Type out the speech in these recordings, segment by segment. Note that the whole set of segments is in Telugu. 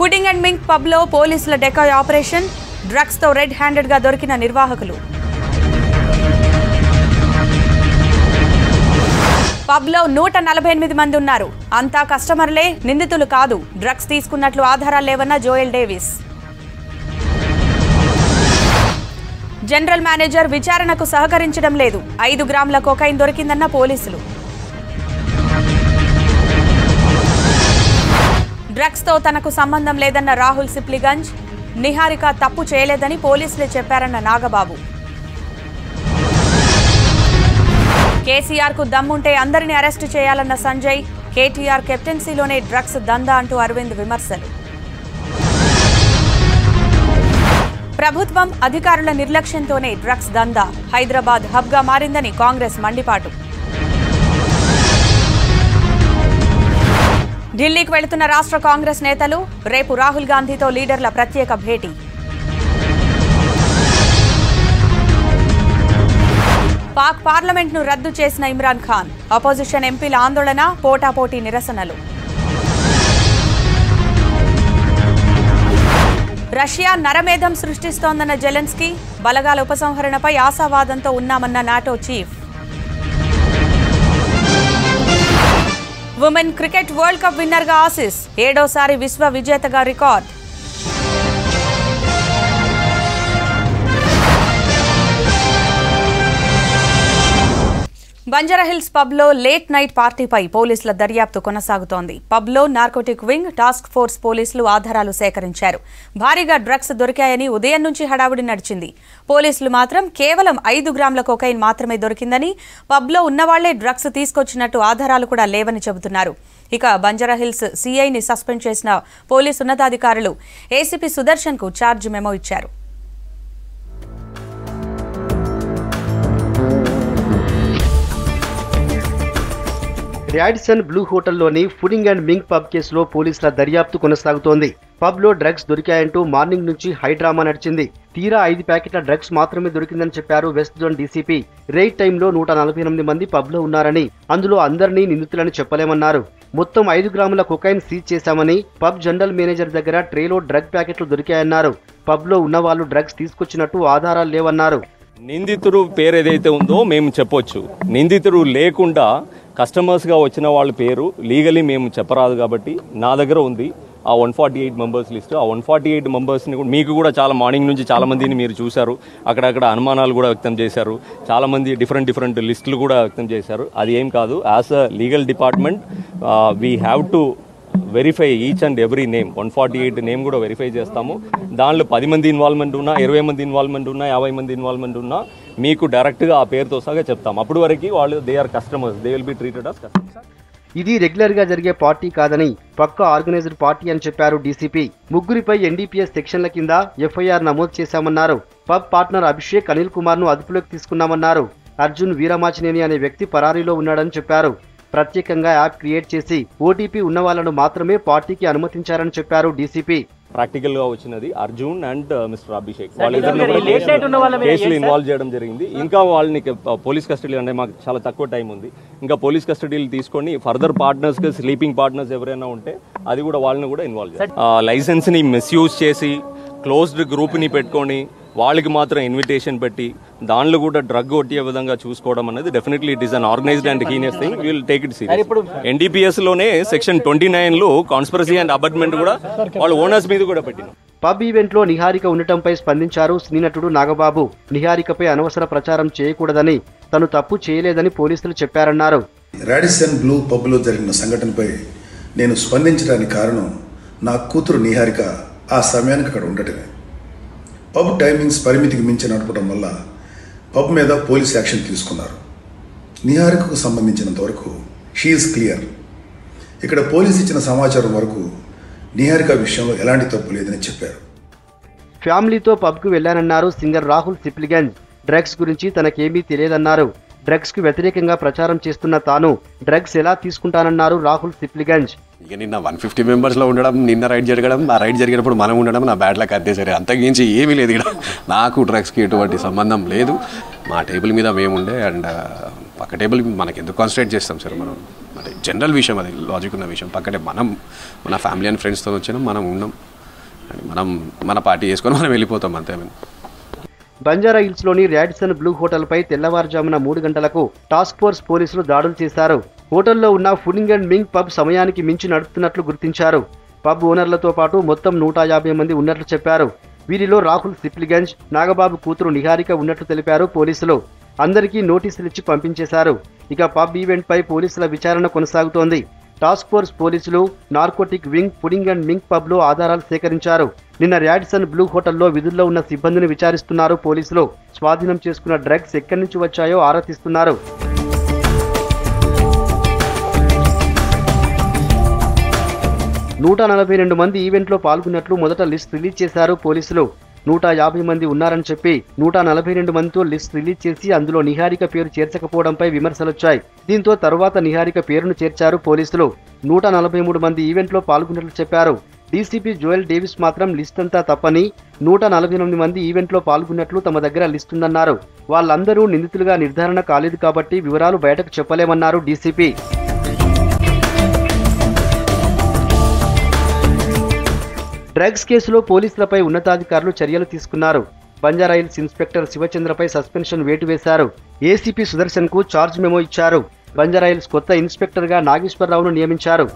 ఫుడింగ్ అండ్ మింక్ పబ్లో పోలీసుల డెకాయ్ ఆపరేషన్ డ్రగ్స్తో రెడ్ హ్యాండెడ్గా దొరికిన నిర్వాహకులు పబ్లో నూట నలభై ఎనిమిది మంది ఉన్నారు అంతా కస్టమర్లే నిందితులు కాదు డ్రగ్స్ తీసుకున్నట్లు ఆధారాలు లేవన్న జోయల్ డేవిస్ జనరల్ మేనేజర్ విచారణకు సహకరించడం లేదు ఐదు గ్రాముల కొకైన్ దొరికిందన్న పోలీసులు డ్రగ్స్తో తనకు సంబంధం లేదన్న రాహుల్ సిప్లిగంజ్ నిహారిక తప్పు చేయలేదని పోలీసులే చెప్పారన్న నాగబాబు కేసీఆర్ కు దమ్ముంటే అందరిని అరెస్టు చేయాలన్న సంజయ్ కేటీఆర్ కెప్టెన్సీలోనే డ్రగ్స్ దందా అంటూ అరవింద్ విమర్శలు ప్రభుత్వం అధికారుల నిర్లక్ష్యంతోనే డ్రగ్స్ దందా హైదరాబాద్ హబ్గా మారిందని కాంగ్రెస్ మండిపాటు ఢిల్లీకి వెళుతున్న రాష్ట్ర కాంగ్రెస్ నేతలు రేపు రాహుల్ గాంధీతో లీడర్ల ప్రత్యేక భేటీ పాక్ పార్లమెంట్ను రద్దు చేసిన ఇమ్రాన్ ఖాన్ అపోజిషన్ ఎంపీల ఆందోళన పోటాపోటీ నిరసనలు రష్యా నరమేధం సృష్టిస్తోందన్న జెలెన్స్కీ బలగాల ఉపసంహరణపై ఆశావాదంతో ఉన్నామన్న NATO chief women cricket world cup విన్నర్గా ఆసిస్ ఏడోసారి విశ్వ విజేతగా రికార్డ్ బంజారాహిల్స్ పబ్లో లేట్ నైట్ పార్టీపై పోలీసుల దర్యాప్తు కొనసాగుతోంది పబ్లో నార్కోటిక్ వింగ్ టాస్క్ ఫోర్స్ పోలీసులు ఆధారాలు సేకరించారు భారీగా డ్రగ్స్ దొరికాయని ఉదయం నుంచి హడావుడి నడిచింది పోలీసులు మాత్రం కేవలం ఐదు గ్రాముల కొకైన్ మాత్రమే దొరికిందని పబ్లో ఉన్నవాళ్లే డ్రగ్స్ తీసుకొచ్చినట్టు ఆధారాలు కూడా లేవని చెబుతున్నారు ఇక బంజారాహిల్స్ సీఐని సస్పెండ్ చేసిన పోలీసు ఉన్నతాధికారులు ఏసీపీ సుదర్శన్ కు ఛార్జ్ మెమో ఇచ్చారు ర్యాడిసన్ బ్లూ హోటల్లోని ఫుడింగ్ అండ్ మింగ్ పబ్ కేసులో పోలీసుల దర్యాప్తు కొనసాగుతోంది పబ్లో డ్రగ్స్ దొరికాయంటూ మార్నింగ్ నుంచి హైడ్రామా నడిచింది తీరా ఐదు ప్యాకెట్ల డ్రగ్స్ మాత్రమే దొరికిందని చెప్పారు వెస్ట్ జోన్ డీసీపీ రైట్ టైంలో నూట నలభై ఎనిమిది మంది పబ్లో ఉన్నారని అందులో అందరినీ నిందితులని చెప్పలేమన్నారు మొత్తం ఐదు గ్రాముల కొకైన్ సీజ్ చేశామని పబ్ జనరల్ మేనేజర్ దగ్గర ట్రేలో డ్రగ్ ప్యాకెట్లు దొరికాయన్నారు పబ్లో ఉన్న వాళ్ళు డ్రగ్స్ తీసుకొచ్చినట్టు ఆధారాలు లేవన్నారు నిందితుడు పేరు ఏదైతే ఉందో మేము చెప్పొచ్చు నిందితుడు లేకుండా కస్టమర్స్గా వచ్చిన వాళ్ళ పేరు లీగలీ మేము చెప్పరాదు కాబట్టి నా దగ్గర ఉంది ఆ one forty eight members list ఆ వన్ ఫార్టీ ఎయిట్ మెంబర్స్ని కూడా మీకు కూడా చాలా మార్నింగ్ నుంచి చాలా మందిని మీరు చూశారు అక్కడక్కడ అనుమానాలు కూడా వ్యక్తం చేశారు చాలా మంది డిఫరెంట్ డిఫరెంట్ లిస్టులు కూడా వ్యక్తం చేశారు అది ఏం కాదు as a legal department we have to verify each and every name one forty eight name కూడా వెరిఫై చేస్తాము దానిలో పది మంది ఇన్వాల్వ్మెంట్ ఉన్నా ఇరవై మంది ఇన్వాల్వ్మెంట్ ఉన్నా యాభై మంది ఇన్వాల్వ్మెంట్ ఉన్నా మీకు డైరెక్ట్గా ఆ పేరుతో సహా చెప్తాం అప్పటి వరకు వాళ్ళు they are customers they will be treated as customers ఇది రెగ్యులర్ గా జరిగే పార్టీ కాదని పక్క ఆర్గనైజ్డ్ పార్టీ అని చెప్పారు డీసీపీ ముగ్గురిపై ఎన్డీపీఎస్ సెక్షన్ల కింద ఎఫ్ఐఆర్ నమోదు చేశామన్నారు పబ్ పార్ట్నర్ అభిషేక్ అనిల్ కుమార్ ను అదుపులోకి తీసుకున్నామన్నారు అర్జున్ వీరమాచినేని అనే వ్యక్తి పరారీలో ఉన్నాడని చెప్పారు ప్రత్యేకంగా యాప్ క్రియేట్ చేసి ఓటీపీ ఉన్న వాళ్ళను మాత్రమే పార్టీకి అనుమతించారని చెప్పారు డీసీపీ ప్రాక్టికల్ గా వచ్చినది అర్జున్ అండ్ మిస్టర్ అభిషేక్ వాళ్ళిద్దరిని కూడా కేసులో- కేసులో ఇన్వాల్వ్ చేయడం జరిగింది ఇంకా వాళ్ళని పోలీస్ కస్టడీ అంటే మాకు చాలా తక్కువ టైం ఉంది ఇంకా పోలీస్ కస్టడీలు తీసుకొని ఫర్దర్ పార్ట్నర్స్ గా స్లీపింగ్ పార్ట్నర్స్ ఎవరైనా ఉంటే అది కూడా వాళ్ళని కూడా ఇన్వాల్వ్ చేయాలి లైసెన్స్ ని మిస్యూజ్ చేసి క్లోజ్డ్ గ్రూప్ ని పెట్టుకొని వాళ్ళకి మాత్రం ఇన్విటేషన్ పెట్టి దానిలో కూడా డ్రగ్ కొట్టే విధంగా చూసుకోవడం అనేది definitely it is an organised and heinous thing will take it serious NDPS లోనే సెక్షన్ ట్వంటీ నైన్ లో కాన్స్పరసీ అండ్ అబర్ట్మెంట్ కూడా వాళ్ళ ఓనర్స్ మీద కూడా పెట్టినాం పబ్ ఈవెంట్ లో నిహారిక ఉండటంపై స్పందించారు సినీ నటుడు నాగబాబు నిహారికపై అనవసర ప్రచారం చేయకూడదని తను తప్పు చేయలేదని పోలీసులు చెప్పారన్నారు రాడిసన్ బ్లూ పబ్లో జరిగిన సంఘటనపై నేను స్పందించడానికి కారణం నా కూతురు నిహారిక ఆ సమయానికి అక్కడ ఉండటమే పబ్ టైమింగ్స్ పరిమితికి మించి నడపడం వల్ల పబ్ మీద పోలీస్ యాక్షన్ తీసుకున్నారు నిహారికకు సంబంధించినంత వరకు షీఈస్ క్లియర్ ఇక్కడ పోలీస్ ఇచ్చిన సమాచారం వరకు నిహారిక విషయంలో ఎలాంటి తప్పు లేదని చెప్పారు ఫ్యామిలీతో పబ్కు వెళ్లానన్నారు సింగర్ రాహుల్ సిప్లిగంజ్ డ్రగ్స్ గురించి తనకేమీ తెలియదన్నారు డ్రగ్స్ కు వ్యతిరేకంగా ప్రచారం చేస్తున్న తాను డ్రగ్స్ ఎలా తీసుకుంటానన్నారు రాహుల్ సిప్లిగంజ్ ఇక నిన్న వన్ ఫిఫ్టీ మెంబర్స్లో ఉండడం నిన్న రైడ్ జరగడం ఆ రైడ్ జరిగినప్పుడు మనం ఉండడం నా బ్యాడ్ లక్ అంతే సరే అంతకుమించి ఏమీ లేదు ఇక్కడ నాకు డ్రగ్స్కి ఎటువంటి సంబంధం లేదు మా టేబుల్ మీద మేము ఉండే అండ్ పక్క టేబుల్ మనకి ఎందుకు కాన్సన్ట్రేట్ చేస్తాం సార్ మనం అంటే జనరల్ విషయం అది లాజిక్ ఉన్న విషయం పక్కనే మనం మన ఫ్యామిలీ అండ్ ఫ్రెండ్స్తో వచ్చినాం మనం ఉన్నాం అని మనం మన పార్టీ చేసుకొని మనం వెళ్ళిపోతాం అంతే బంజారా హిల్స్లోని ర్యాడిసన్ బ్లూ హోటల్పై తెల్లవారుజామున మూడు గంటలకు టాస్క్ ఫోర్స్ పోలీసులు దాడులు చేశారు హోటల్లో ఉన్న ఫుడింగ్ అండ్ మింగ్ పబ్ సమయానికి మించి నడుపుతున్నట్లు గుర్తించారు పబ్ ఓనర్లతో పాటు మొత్తం నూట యాభై మంది ఉన్నట్లు చెప్పారు వీరిలో రాహుల్ సిప్లిగంజ్ నాగబాబు కూతురు నిహారిక ఉన్నట్లు తెలిపారు పోలీసులు అందరికీ నోటీసులు ఇచ్చి పంపించేశారు ఇక పబ్ ఈవెంట్ పై పోలీసుల విచారణ కొనసాగుతోంది టాస్క్ ఫోర్స్ పోలీసులు narcotic wing pudding and Ming pub లో ఆధారాలు సేకరించారు నిన్న ర్యాడిసన్ బ్లూ హోటల్లో విధుల్లో ఉన్న సిబ్బందిని విచారిస్తున్నారు పోలీసులు స్వాధీనం చేసుకున్న డ్రగ్స్ ఎక్కడి నుంచి వచ్చాయో ఆరా తీస్తున్నారు నూట నలభై రెండు మంది ఈవెంట్లో పాల్గొన్నట్లు మొదట లిస్ట్ రిలీజ్ చేశారు పోలీసులు నూట యాభై మంది ఉన్నారని చెప్పి నూట నలభై రెండు మందితో లిస్ట్ రిలీజ్ చేసి అందులో నిహారిక పేరు చేర్చకపోవడంపై విమర్శలొచ్చాయి దీంతో తరువాత నిహారిక పేరును చేర్చారు పోలీసులు నూట నలభై మూడు మంది ఈవెంట్లో పాల్గొన్నట్లు చెప్పారు డీసీపీ జోయల్ డేవిస్ మాత్రం లిస్ట్ అంతా తప్పని నూట నలభై ఎనిమిది మంది ఈవెంట్లో పాల్గొన్నట్లు తమ దగ్గర లిస్ట్ ఉందన్నారు వాళ్ళందరూ నిందితులుగా నిర్ధారణ కాలేదు కాబట్టి వివరాలు బయటకు చెప్పలేమన్నారు డీసీపీ డ్రగ్స్ కేసులో పోలీసులపై ఉన్నతాధికారులు చర్యలు తీసుకున్నారు బంజారాయిల్స్ ఇన్స్పెక్టర్ శివచంద్రపై సస్పెన్షన్ వేటు వేశారు ఏసీపీ సుదర్శన్ కు చార్జ్ మెమో ఇచ్చారు బంజారాయిల్స్ కొత్త ఇన్స్పెక్టర్ గా నాగేశ్వరరావును నియమించారు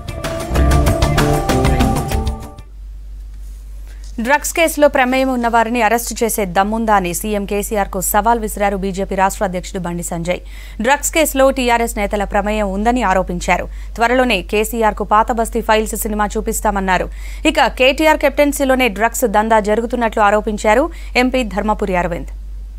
డ్రగ్స్ కేసులో ప్రమేయం ఉన్న వారిని అరెస్టు చేసే దమ్ముందా అని సీఎం కేసీఆర్ కు సవాల్ విసిరారు బీజేపీ రాష్ట్ర అధ్యక్షుడు బండి సంజయ్ డ్రగ్స్ కేసులో టీఆర్ఎస్ నేతల ప్రమేయం ఉందని ఆరోపించారు త్వరలోనే కేసీఆర్ కు పాత బస్తీ ఫైల్స్ సినిమా చూపిస్తామన్నారు ఇక కేటీఆర్ కెప్టెన్సీలోనే డ్రగ్స్ దందా జరుగుతున్నట్లు ఆరోపించారు ఎంపీ ధర్మపురి అరవింద్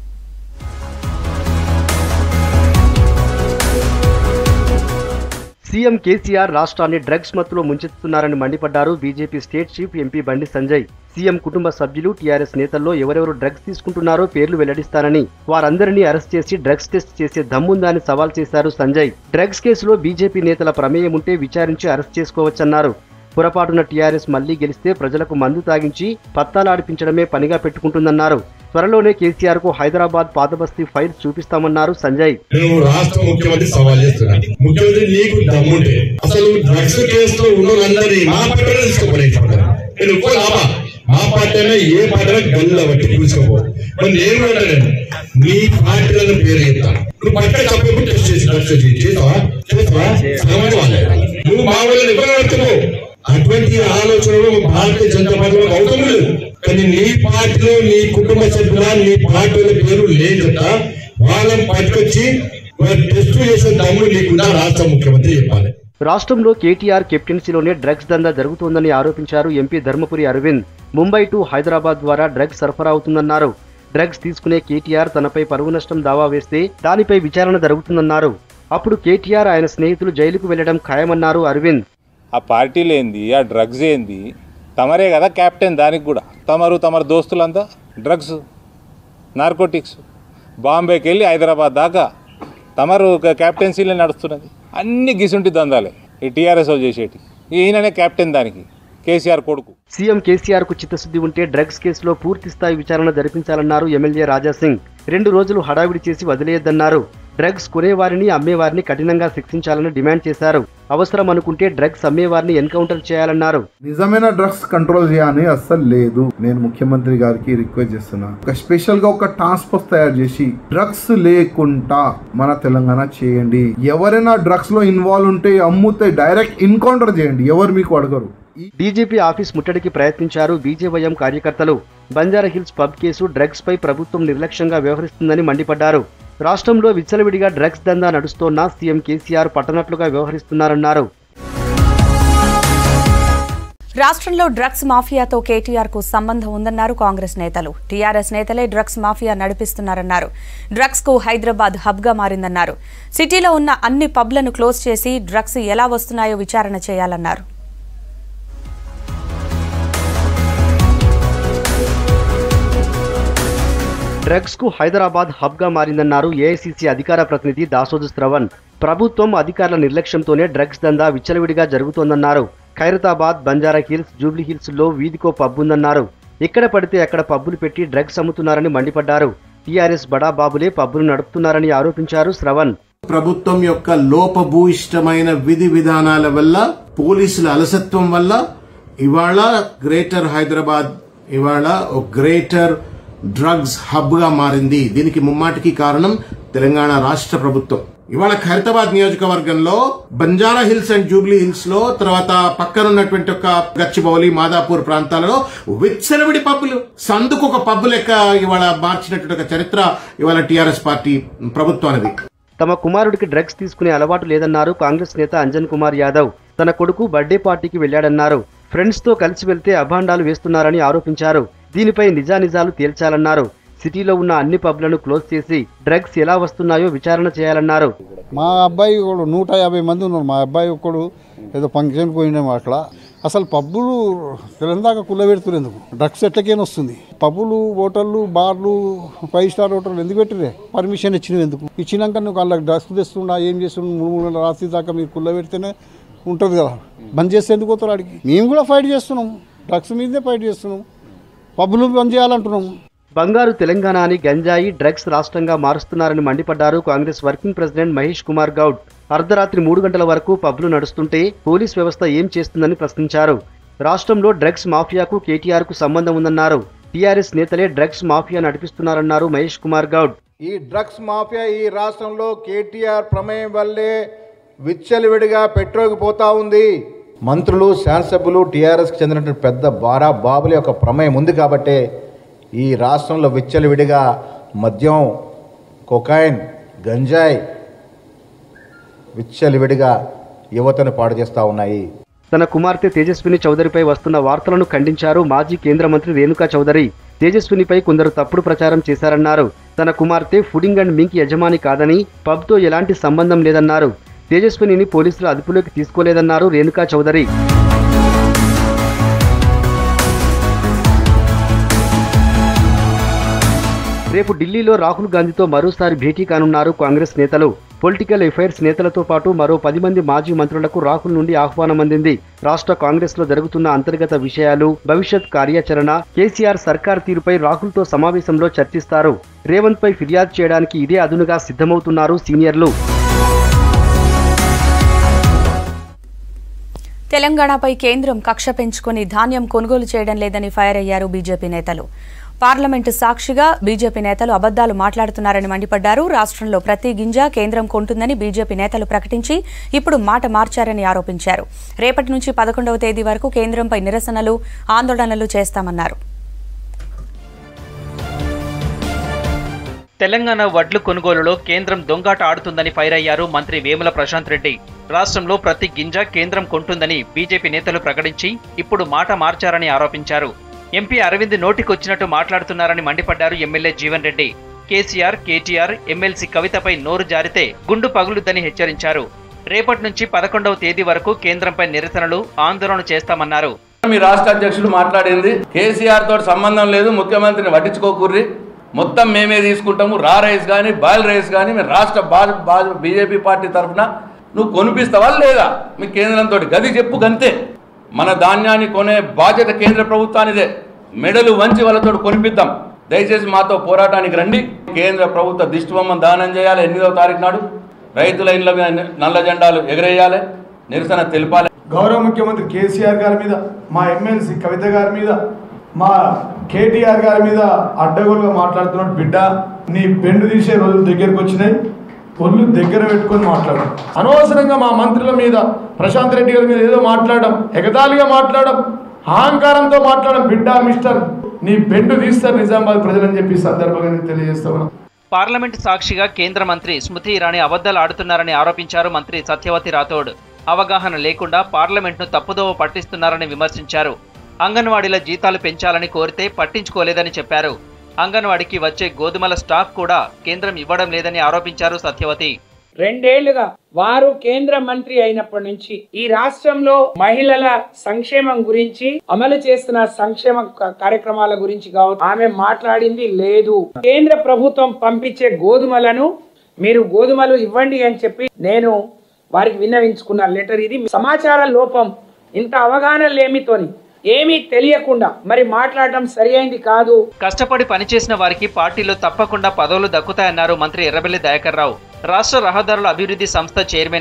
సీఎం కేసీఆర్ రాష్ట్రాన్ని డ్రగ్స్ మత్తులో ముంచెత్తుతున్నారని మండిపడ్డారు బీజేపీ స్టేట్ చీఫ్ ఎంపీ బండి సంజయ్ సీఎం కుటుంబ సభ్యులు టీఆర్ఎస్ నేతల్లో ఎవరెవరు డ్రగ్స్ తీసుకుంటున్నారో పేర్లు వెల్లడిస్తారని వారందరినీ అరెస్ట్ చేసి డ్రగ్స్ టెస్ట్ చేసే దమ్ముందా అని సవాల్ చేశారు సంజయ్ డ్రగ్స్ కేసులో బీజేపీ నేతల ప్రమేయం ఉంటే విచారించి అరెస్ట్ చేసుకోవచ్చన్నారు పొరపాటున టీఆర్ఎస్ మళ్లీ గెలిస్తే ప్రజలకు మందు తాగించి పత్తాలాడిపించడమే పనిగా పెట్టుకుంటుందన్నారు త్వరలోనే కేసీఆర్ కు హైదరాబాద్ పాతబస్తీ ఫైల్స్ చూపిస్తామన్నారు సంజయ్ నేను రాష్ట్ర ముఖ్యమంత్రి సవాల్ చేస్తున్నా ముఖ్యమంత్రి నీకు దమ్ముంటే అసలు డ్రగ్స్ కేసులో ఉన్నోళ్ళందరినీ మా పార్టీలో తీసుకోపోలేదు నేను ఒక్కో లాభా మా పార్టీ అయినా ఏ పార్టీ గల్ల బట్టి తీసుకోపో మరి నేను కూడా అంటాను నీ పార్టీలను పేరు చెప్తాను నువ్వు పట్ట తప్పేప్పుడు టెస్ట్ చేసి డ్రగ్స్ చేసి చేస్తావా చేస్తావా సగమైన వాళ్ళే నువ్వు మా వాళ్ళని ఎవరు అడుగుతున్నావు అటువంటి ఆలోచనలు భారతీయ జనతా పార్టీలో అవసరం లేదు కానీ నీ పార్టీలో నీ కుటుంబ సభ్యుల నీ పార్టీల పేరు లేదట వాళ్ళని పట్టుకొచ్చి టెస్ట్ చేసే దమ్ము నీకున్నా రాష్ట్ర ముఖ్యమంత్రి చెప్పాలి రాష్ట్రంలో కేటీఆర్ కెప్టెన్సీలోనే డ్రగ్స్ దందా జరుగుతోందని ఆరోపించారు ఎంపీ ధర్మపురి అరవింద్ ముంబై టు హైదరాబాద్ ద్వారా డ్రగ్స్ సరఫరా అవుతుందన్నారు డ్రగ్స్ తీసుకునే కేటీఆర్ తనపై పరువు నష్టం దావా వేస్తే దానిపై విచారణ జరుగుతుందన్నారు అప్పుడు కేటీఆర్ ఆయన స్నేహితులు జైలుకు వెళ్లడం ఖాయమన్నారు అరవింద్ ఆ పార్టీలు ఏంది ఆ డ్రగ్స్ ఏంది తమరే కదా క్యాప్టెన్ దానికి కూడా తమరు తమరు దోస్తులంతా డ్రగ్స్ నార్కోటిక్స్ బాంబేకి వెళ్ళి హైదరాబాద్ దాకా తమరు ఒక క్యాప్టెన్సీలో నడుస్తున్నది అన్ని గిసుంటి దందాలే ఈ టీఆర్ఎస్ చేసేటి ఈయననే క్యాప్టెన్ దానికి కేసీఆర్ కొడుకు సీఎం కేసీఆర్ కు చిత్తశుద్ధి ఉంటే డ్రగ్స్ కేసులో పూర్తి స్థాయి విచారణ జరిపించాలన్నారు ఎమ్మెల్యే రాజాసింగ్ రెండు రోజులు హడావిడి చేసి వదిలేయద్దన్నారు డ్రగ్స్ కొనేవారిని అమ్మేవారిని కఠినంగా శిక్షించాలని డిమాండ్ చేశారు అవసరం అనుకుంటే డ్రగ్స్ అమ్మేవారిని ఎన్కౌంటర్ చేయాలన్నారు నిజమైన డ్రగ్స్ కంట్రోల్ చేయాలని అస్సలు లేదు నేను ముఖ్యమంత్రి గారికి రిక్వెస్ట్ చేస్తున్నా ఒక స్పెషల్ గా ఒక టాస్క్ ఫోర్స్ తయారు చేసి డ్రగ్స్ లేకుండా మన తెలంగాణ చేయండి ఎవరైనా డ్రగ్స్ లో ఇన్వాల్వ్ ఉంటే అమ్ముతే డైరెక్ట్ ఎన్కౌంటర్ చేయండి ఎవరు మీకు అడగరు డీజీపీ ఆఫీస్ ముట్టడికి ప్రయత్నించారు బీజేవైఎం కార్యకర్తలు Banjara Hills pub case drugs పై ప్రభుత్వం నిర్లక్ష్యంగా వ్యవహరిస్తుందని మండిపడ్డారు రాష్ట్రంలో విచ్చలవిడిగా డ్రగ్స్ దందా నడుస్తోన్నా సీఎం కేసీఆర్ పట్టనట్లుగా వ్యవహరిస్తున్నారన్నారు రాష్ట్రంలో డ్రగ్స్ మాఫియాతో కేటీఆర్ కు సంబంధం ఉందన్నారు కాంగ్రెస్ నేతలు టీఆర్ఎస్ నేతలే డ్రగ్స్ మాఫియా నడిపిస్తున్నారన్నారు డ్రగ్స్ కు హైదరాబాద్ హబ్ గా మారిందన్నారు సిటీలో ఉన్న అన్ని పబ్లను క్లోజ్ చేసి డ్రగ్స్ ఎలా వస్తున్నాయో విచారణ చేయాలన్నారు డ్రగ్స్ కు హైదరాబాద్ హబ్ గా మారిందన్నారు ఏఐసీసీ అధికార ప్రతినిధి దాసోజు శ్రవణ్ ప్రభుత్వం అధికారుల నిర్లక్ష్యంతోనే డ్రగ్స్ దందా విచ్చలవిడిగా జరుగుతోందన్నారు Khairatabad Banjara Hills Jubilee Hills లో వీధికో పబ్ ఉందన్నారు ఎక్కడ పడితే అక్కడ పబ్బులు పెట్టి డ్రగ్స్ అమ్ముతున్నారని మండిపడ్డారు టీఆర్ఎస్ బడా బాబులే పబ్బులు నడుపుతున్నారని ఆరోపించారు శ్రవణ్ ప్రభుత్వం యొక్క లోపభూయిష్టమైన విధి విధానాల వల్ల పోలీసుల అలసత్వం వల్ల ఇవాళ గ్రేటర్ హైదరాబాద్ ఇవాళ ఒక గ్రేటర్ డ్రగ్స్ హబ్ గా మారింది దీనికి ముమ్మాటికి కారణం తెలంగాణ రాష్ట్ర ప్రభుత్వం ఇవాళ ఖైరతాబాద్ నియోజకవర్గంలో Banjara Hills and Jubilee Hills లో తర్వాత పక్కన ఉన్నటువంటి ఒక గచ్చిబౌలి మాదాపూర్ ప్రాంతాలలో విచ్చలవిడి పబ్బులు సందుకు ఒక పబ్బు లెక్క ఇవాళ మార్చినటువంటి ఒక చరిత్ర ఇవాళ టీఆర్ఎస్ పార్టీ ప్రభుత్వానిది తమ కుమారుడికి డ్రగ్స్ తీసుకునే అలవాటు లేదన్నారు కాంగ్రెస్ నేత అంజన్ కుమార్ యాదవ్ తన కొడుకు బర్త్డే పార్టీకి వెళ్లాడన్నారు ఫ్రెండ్స్ తో కలిసి వెళ్తే అభాండాలు వేస్తున్నారని ఆరోపించారు దీనిపై నిజానిజాలు తేల్చాలన్నారు సిటీలో ఉన్న అన్ని పబ్లను క్లోజ్ చేసి డ్రగ్స్ ఎలా వస్తున్నాయో విచారణ చేయాలన్నారు మా అబ్బాయి ఒకడు నూట యాభై మంది ఉన్నారు మా అబ్బాయి ఒకడు ఏదో ఫంక్షన్కి పోయినాము అట్లా అసలు పబ్బులు తెలంగాణ కుల్లబెడుతున్నారు ఎందుకు డ్రగ్స్ ఎట్లకైనా వస్తుంది పబ్బులు హోటళ్ళు బార్లు ఫైవ్ స్టార్ హోటల్ ఎందుకు పెట్టిరే పర్మిషన్ ఇచ్చినవి ఎందుకు ఇచ్చినాక నువ్వు వాళ్ళకి డ్రగ్స్ తెస్తుండా ఏం చేస్తుండ మూడు మూడు నెలల రాత్రి దాకా మీరు కుల్లబెడితేనే ఉంటుంది కదా బంద్ చేస్తే ఎందుకు పోతారు అడిగి మేము కూడా ఫైట్ చేస్తున్నాం డ్రగ్స్ మీదే ఫైట్ చేస్తున్నాం పబ్బులు బంద్ చేయాలంటున్నాం బంగారు తెలంగాణ అని గంజాయి డ్రగ్స్ రాష్ట్రంగా మారుస్తున్నారని మండిపడ్డారు Congress working president Mahesh Kumar Goud అర్ధరాత్రి మూడు గంటల వరకు పబ్లు నడుస్తుంటే పోలీస్ వ్యవస్థ ఏం చేస్తుందని ప్రశ్నించారు రాష్ట్రంలో డ్రగ్స్ మాఫియాకు కేటీఆర్ కు సంబంధం ఉందన్నారు టీఆర్ఎస్ నేతలే డ్రగ్స్ మాఫియా నడిపిస్తున్నారన్నారు మహేష్ కుమార్ గౌడ్ ఈ డ్రగ్స్ మాఫియా ఈ రాష్ట్రంలో కేటీఆర్ ప్రమేయం వల్లే విచ్చలవిడిగా పెట్రోల్కి పోతా ఉంది మంత్రులు శాసనసభ్యులు టీఆర్ఎస్కి చెందినటువంటి పెద్ద బారా బాబుల యొక్క ప్రమేయం ఉంది కాబట్టే ఈ రాష్ట్రంలో విచ్చలవిడిగా మద్యం కొకైన్ గంజాయి విచ్చలవిడిగా యువతను పాడు చేస్తూ ఉన్నాయి తన కుమార్తె తేజస్విని చౌదరిపై వస్తున్న వార్తలను ఖండించారు మాజీ కేంద్ర మంత్రి రేణుకా చౌదరి తేజస్వినిపై కొందరు తప్పుడు ప్రచారం చేశారన్నారు తన కుమార్తె ఫుడింగ్ అండ్ మింక్ యజమాని కాదని పబ్తో ఎలాంటి సంబంధం లేదన్నారు తేజస్వినిని పోలీసులు అదుపులోకి తీసుకోలేదన్నారు రేణుకా చౌదరి రేపు ఢిల్లీలో రాహుల్ గాంధీతో మరోసారి భేటీ కానున్నారు కాంగ్రెస్ నేతలు పొలిటికల్ అఫైర్స్ నేతలతో పాటు మరో పది మంది మాజీ మంత్రులకు రాహుల్ నుండి ఆహ్వానం అందింది రాష్ట్ర కాంగ్రెస్ లో జరుగుతున్న అంతర్గత విషయాలు భవిష్యత్ కార్యాచరణ కేసీఆర్ సర్కార్ తీరుపై రాహుల్ తో సమావేశంలో చర్చిస్తారు రేవంత్ పై ఫిర్యాదు చేయడానికి ఇదే అదునుగా సిద్ధమవుతున్నారు సీనియర్లు తెలంగాణపై కేంద్రం కక్ష పెంచుకొని ధాన్యం కొనుగోలు చేయడం లేదని ఫైర్ అయ్యారు బీజేపీ నేతలు పార్లమెంటు సాక్షిగా బీజేపీ నేతలు అబద్దాలు మాట్లాడుతున్నారని మండిపడ్డారు రాష్ట్రంలో ప్రతి గింజ కేంద్రం కొంటుందని బీజేపీ నేతలు ప్రకటించి ఇప్పుడు మాట మార్చారని ఆరోపించారు రేపటి నుంచి పదకొండవ తేదీ వరకు కేంద్రంపై నిరసనలు ఆందోళనలు చేస్తామన్నారు తెలంగాణ వడ్లు కొనుగోలులో కేంద్రం దొంగాట ఆడుతుందని ఫైర్ అయ్యారు మంత్రి వేముల ప్రశాంత్ రెడ్డి రాష్ట్రంలో ప్రతి గింజ కేంద్రం కొంటుందని బీజేపీ నేతలు ప్రకటించి ఇప్పుడు మాట మార్చారని ఆరోపించారు ఎంపీ అరవింద్ నోటికొచ్చినట్టు మాట్లాడుతున్నారని మండిపడ్డారు ఎమ్మెల్యే జీవన్ రెడ్డి కేసీఆర్ కేటీఆర్ ఎమ్మెల్సీ కవితపై నోరు జారితే గుండు పగులుద్దని హెచ్చరించారు రేపటి నుంచి పదకొండవ తేదీ వరకు కేంద్రంపై నిరసనలు ఆందోళన చేస్తామన్నారు మీ రాష్ట్ర అధ్యక్షులు మాట్లాడింది కేసీఆర్ తోటి సంబంధం లేదు ముఖ్యమంత్రిని పట్టించుకోకూర్రి మొత్తం మేమే తీసుకుంటాము రా రైస్ కానీ బాయిల్ రైస్ కానీ మీ రాష్ట్ర బా బీజేపీ పార్టీ తరఫున నువ్వు కొనిపిస్తావా లేదా మీ కేంద్రంతో గది చెప్పు గంతే మన ధాన్యాన్ని కొనే బాధ్యత కేంద్ర ప్రభుత్వానిదే మెడలు వంచి వాళ్ళతో కొనిపిద్దాం దయచేసి మాతో పోరాటానికి రండి కేంద్ర ప్రభుత్వ దిష్టిబొమ్మను దానం చేయాలి ఎనిమిదవ తారీఖు నాడు రైతుల ఇళ్ల మీద నల్ల జెండాలు ఎగరేయాలి నిరసన తెలిపాలి గౌరవ ముఖ్యమంత్రి కేసీఆర్ గారి మీద మా ఎమ్మెల్సీ కవిత గారి మీద మా కేటీఆర్ గారి మీద అడ్డగోలుగా మాట్లాడుతున్నాడు బిడ్డ నీ బెండు తీసే రోజులు దగ్గరకు వచ్చినాయి ఒళ్ళు దగ్గర పెట్టుకొని మాట్లాడడం అనవసరంగా మా మంత్రుల మీద ప్రశాంత్ రెడ్డి గారి మీద ఏదో మాట్లాడడం ఎగతాళిగా మాట్లాడడం అహంకారంతో మాట్లాడడం బిడ్డ మిస్టర్ నీ బెండు తీస్తారు నిజామాబాద్ ప్రజలని చెప్పి ఈ సందర్భంగా నేను తెలియజేస్తా ఉన్నాను పార్లమెంట్ సాక్షిగా కేంద్ర మంత్రి స్మృతి ఇరానీ అబద్ధాలు ఆడుతున్నారని ఆరోపించారు మంత్రి సత్యవతి రాథోడ్ అవగాహన లేకుండా పార్లమెంట్ను తప్పుదోవ పట్టిస్తున్నారని విమర్శించారు అంగన్వాడీల జీతాలు పెంచాలని కోరితే పట్టించుకోలేదని చెప్పారు అంగన్వాడీకి వచ్చే గోధుమల స్టాక్ కూడా కేంద్రం ఇవ్వడం లేదని ఆరోపించారు సత్యవతి రెండేళ్లుగా వారు కేంద్ర మంత్రి అయినప్పటి నుంచి ఈ రాష్ట్రంలో మహిళల సంక్షేమం గురించి అమలు చేస్తున్న సంక్షేమ క- కార్యక్రమాల గురించి కావచ్చు ఆమె మాట్లాడింది లేదు కేంద్ర ప్రభుత్వం పంపించే గోధుమలను మీరు గోధుమలు ఇవ్వండి అని చెప్పి నేను వారికి విన్నవించుకున్న లెటర్ ఇది సమాచార లోపం ఇంత అవగాహన లేమితోని ఏమీ తెలియకుండా మరి మాట్లాడటం సరి అయింది కాదు కష్టపడి పనిచేసిన వారికి పార్టీలో తప్పకుండా పదవులు దక్కుతాయన్నారు మంత్రి ఎర్రబెల్లి దయాకర్ రావు రాష్ట్ర రహదారుల అభివృద్ధి సంస్థ చైర్మన్ గా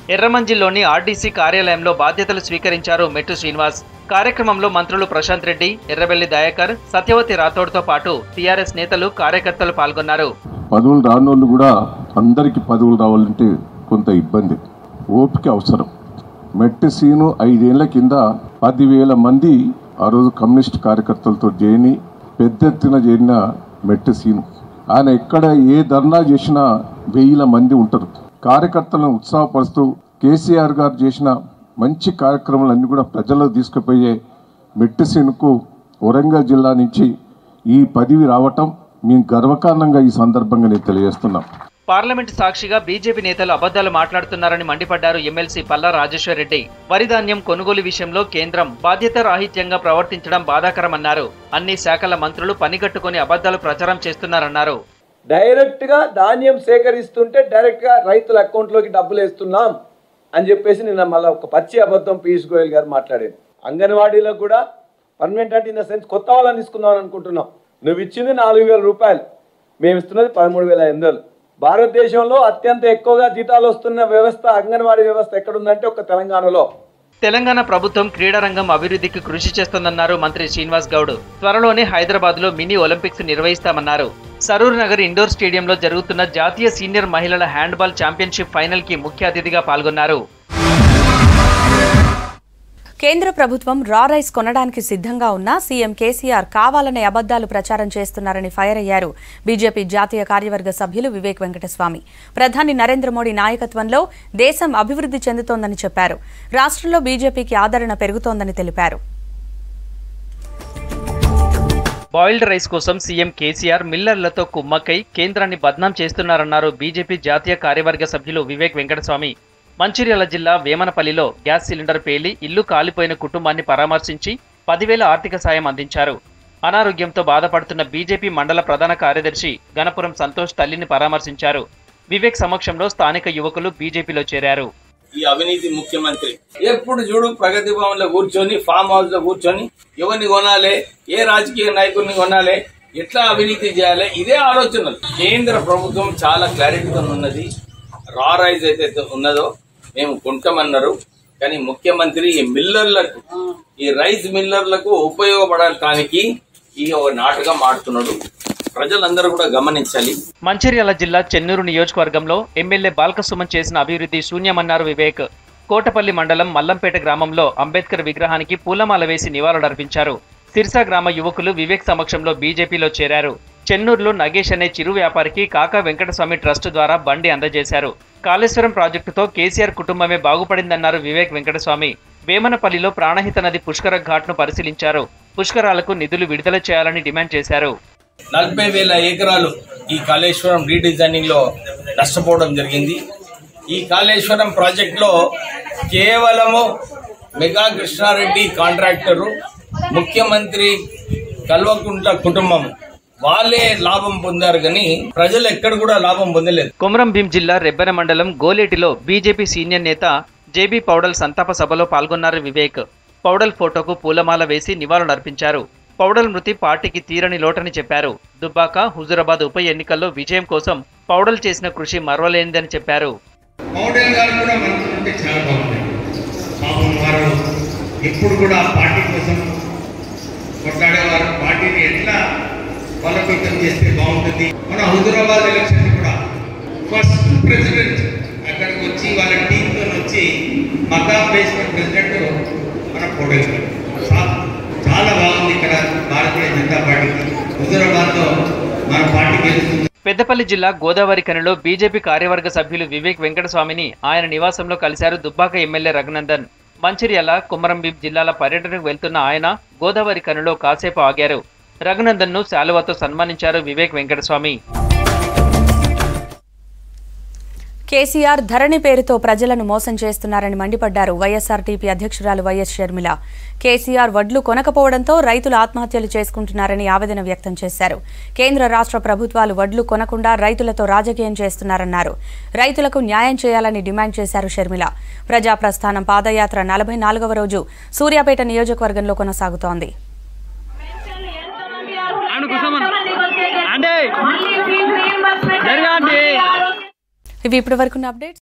ఎర్రమంజిల్లోని ఆర్డీసీ కార్యాలయంలో బాధ్యతలు స్వీకరించారు మెట్టు శ్రీనివాస్ కార్యక్రమంలో మంత్రులు ప్రశాంత్ రెడ్డి ఎర్రబెల్లి దయాకర్ సత్యవతి రాథోడ్తో పాటు టీఆర్ఎస్ నేతలు కార్యకర్తలు పాల్గొన్నారు పదవులు రానోళ్ళు కూడా అందరికీ పదవులు రావాలంటే కొంత ఇబ్బంది ఓపిక అవసరం మెట్టి సీను ఐదేళ్ల కింద పదివేల మంది ఆ రోజు కమ్యూనిస్ట్ కార్యకర్తలతో చేరి పెద్ద ఎత్తున చేరిన మెట్టి సీను ఆయన ఎక్కడ ఏ ధర్నా చేసినా వెయ్యిల మంది ఉంటారు కార్యకర్తలను ఉత్సాహపరుస్తూ కేసీఆర్ గారు చేసిన మంచి కార్యక్రమాలన్నీ కూడా ప్రజల్లో తీసుకుపోయే మెట్టి సీనుకు వరంగల్ జిల్లా నుంచి ఈ పదవి రావటం మేము గర్వకారణంగా ఈ సందర్భంగా నేను తెలియజేస్తున్నాం పార్లమెంట్ సాక్షిగా బీజేపీ నేతలు అబద్ధాలు మాట్లాడుతున్నారని మండిపడ్డారు ఎమ్మెల్సీ పల్లా రాజేశ్వర్ రెడ్డి వరి ధాన్యం కొనుగోలు విషయంలో కేంద్రం బాధ్యత రాహిత్యంగా ప్రవర్తించడం బాధాకరమన్నారు అన్ని శాఖల మంత్రులు పనిగట్టుకుని అబద్ధాలు ప్రచారం చేస్తున్నారన్నారు డైరెక్ట్ గా ధాన్యం సేకరిస్తుంటే డైరెక్ట్ గా రైతుల అకౌంట్ లోకి డబ్బులు వేస్తున్నాం అని చెప్పేసి నిన్న మళ్ళీ ఒక పచ్చి అబద్ధం పీయూష్ గోయల్ గారు మాట్లాడారు అంగన్వాడీలో కూడా పర్మనెంట్ అంటే ఇన్ ద సెన్స్ కొత్త వాళ్ళని తీసుకుందాం అనుకుంటున్నాం నువ్వు ఇచ్చింది నాలుగు వేల రూపాయలు మేము ఇస్తున్నది పదమూడు వేల ఎనిమిది వందలు భారతదేశంలో అత్యంత ఎక్కువగా జీతాలు వస్తున్న వ్యవస్థ అంగన్వాడీ వ్యవస్థ ఎక్కడుందంటే ఒక తెలంగాణలో తెలంగాణ ప్రభుత్వం క్రీడారంగం అభివృద్ధికి కృషి చేస్తోందన్నారు మంత్రి శ్రీనివాస్ గౌడ్ త్వరలోనే హైదరాబాద్ లో మినీ ఒలింపిక్స్ నిర్వహిస్తామన్నారు సరూర్ నగర్ ఇండోర్ స్టేడియంలో జరుగుతున్న జాతీయ సీనియర్ మహిళల హ్యాండ్బాల్ ఛాంపియన్షిప్ ఫైనల్ కి ముఖ్య అతిథిగా పాల్గొన్నారు కేంద్ర ప్రభుత్వం రా రైస్ కొనడానికి సిద్ధంగా ఉన్నా సీఎం కేసీఆర్ కావాలనే అబద్దాలు ప్రచారం చేస్తున్నారని ఫైర్ అయ్యారు బీజేపీ జాతీయ కార్యవర్గ సభ్యులు వివేక్ వెంకటస్వామి ప్రధాని నరేంద్ర మోడీ నాయకత్వంలో దేశం అభివృద్ధి చెందుతోందని చెప్పారు రాష్ట్రంలో బీజేపీకి ఆదరణ పెరుగుతోందని తెలిపారు బాయిల్డ్ రైస్ కోసం సీఎం కేసీఆర్ మిల్లర్లతో కుమ్మక్కై కేంద్రాన్ని బద్నాం చేస్తున్నారన్నారు బీజేపీ జాతీయ కార్యవర్గ సభ్యులు వివేక్ వెంకటస్వామి మంచిర్యాల జిల్లా వేమనపల్లిలో గ్యాస్ సిలిండర్ పేలి ఇల్లు కాలిపోయిన కుటుంబాన్ని పరామర్శించి పదివేల ఆర్థిక సాయం అందించారు అనారోగ్యంతో బాధపడుతున్న బీజేపీ మండల ప్రధాన కార్యదర్శి గణపురం సంతోష్ తల్లిని పరామర్శించారు వివేక్ సమక్షంలో స్థానిక యువకులు బీజేపీలో చేరారు ఈ అవినీతి ముఖ్యమంత్రి ఎప్పుడు చూడు ప్రగతి భవన్ లో కూర్చొని ఫామ్ హౌస్ లో కూర్చొని ఎవరిని కొనాలి ఏ రాజకీయ నాయకుడిని కొనాలి ఎట్లా అవినీతి చేయాలి ఇదే ఆలోచనలు కేంద్ర ప్రభుత్వం చాలా క్లారిటీతో ఉన్నది రా రైజ్ అయితే ఉన్నదో మేము కొంటామన్నారు కానీ ముఖ్యమంత్రి ఈ మిల్లర్లకు ఈ రైస్ మిల్లర్లకు ఉపయోగపడటానికి ఈ ఒక నాటకం ఆడుతున్నాడు ప్రజలందరూ కూడా గమనించాలి మంచిర్యాల జిల్లా చెన్నూరు నియోజకవర్గంలో ఎమ్మెల్యే బాల్కసుమన్ చేసిన అభివృద్ధి శూన్యమన్నారు వివేక్ కోటపల్లి మండలం మల్లంపేట గ్రామంలో అంబేద్కర్ విగ్రహానికి పూలమాల వేసి నివాళులర్పించారు సిర్సా గ్రామ యువకులు వివేక్ సమక్షంలో బీజేపీలో చేరారు చెన్నూరులో నగేష్ అనే చిరు వ్యాపారికి కాకా వెంకటస్వామి ట్రస్ట్ ద్వారా బండి అందజేశారు కాళేశ్వరం ప్రాజెక్టుతో కేసీఆర్ కుటుంబమే బాగుపడిందన్నారు వివేక్ వెంకటస్వామి వేమనపల్లిలో ప్రాణహిత నది పుష్కర ఘాట్ను పరిశీలించారు పుష్కరాలకు నిధులు విడుదల చేయాలని డిమాండ్ చేశారు నలభై వేల ఎకరాలు ఈ కాళేశ్వరం రీడిజైనింగ్ లో నష్టపోవడం జరిగింది ఈ కాళేశ్వరం ప్రాజెక్ట్ లో కేవలము మెగా కృష్ణారెడ్డి కాంట్రాక్టరు ముఖ్యమంత్రి కల్వకుంట్ల కుటుంబం వాళ్ళే లాభం పొందారు కానీ ప్రజలు ఎక్కడ కూడా లాభం పొందలేదు కొమరం భీం జిల్లా రెబ్బెన మండలం గోలేటిలో బీజేపీ సీనియర్ నేత జేబీ పౌడల్ సంతాప సభలో పాల్గొన్నారు వివేక్ పౌడల్ ఫోటోకు పూలమాల వేసి నివాళులర్పించారు పౌడల్ మృతి పార్టీకి తీరని లోటని చెప్పారు దుబ్బాక హుజురాబాద్ ఉప ఎన్నికల్లో విజయం కోసం పౌడల్ చేసిన కృషి మరవలేనిదని చెప్పారు మోడల్ గారు కూడా మనసు ఉంటే చాలా బాగుంది పాపం వారు ఎప్పుడు కూడా పార్టీ కోసం కొట్లాడేవారు పార్టీని ఎట్లా బలోపేతం చేస్తే బాగుంటుంది మన హుజురాబాద్ ఎలక్షన్ కూడా ఫస్ట్ ప్రెసిడెంట్ అక్కడికి వచ్చి వాళ్ళ టీంతో వచ్చి మకాం వేసిన ప్రెసిడెంట్ మన కోడెల్ గారు చా- చాలా బాగుంది ఇక్కడ భారతీయ జనతా పార్టీకి హుజురాబాద్లో మన పార్టీ గెలుస్తుంది పెద్దపల్లి జిల్లా గోదావరి కనిలో బీజేపీ కార్యవర్గ సభ్యులు వివేక్ వెంకటస్వామిని ఆయన నివాసంలో కలిశారు దుబ్బాక ఎమ్మెల్యే రఘునందన్ మంచిర్యాల కుమ్మరంభీం జిల్లాల పర్యటనకు వెళ్తున్న ఆయన గోదావరి కనిలో కాసేపు ఆగారు రఘునందన్ ను శాలువాతో సన్మానించారు వివేక్ వెంకటస్వామి కేసీఆర్ ధరణి పేరుతో ప్రజలను మోసం చేస్తున్నారని మండిపడ్డారు వైఎస్ఆర్టీపీ అధ్యక్షురాలు వైఎస్ షర్మిల కేసీఆర్ వడ్లు కొనకపోవడంతో రైతులు ఆత్మహత్యలు చేసుకుంటున్నారని ఆవేదన వ్యక్తం చేశారు కేంద్ర రాష్ట్ర ప్రభుత్వాలు వడ్లు కొనకుండా రైతులతో రాజకీయం చేస్తున్నారన్నారు రైతులకు న్యాయం చేయాలని డిమాండ్ చేశారు షర్మిల ప్రజా ప్రస్థానం పాదయాత్ర నలభై నాలుగవ రోజు సూర్యాపేట నియోజకవర్గంలో కొనసాగుతోంది ఇవి ఇప్పటి వరకున్న అప్డేట్స్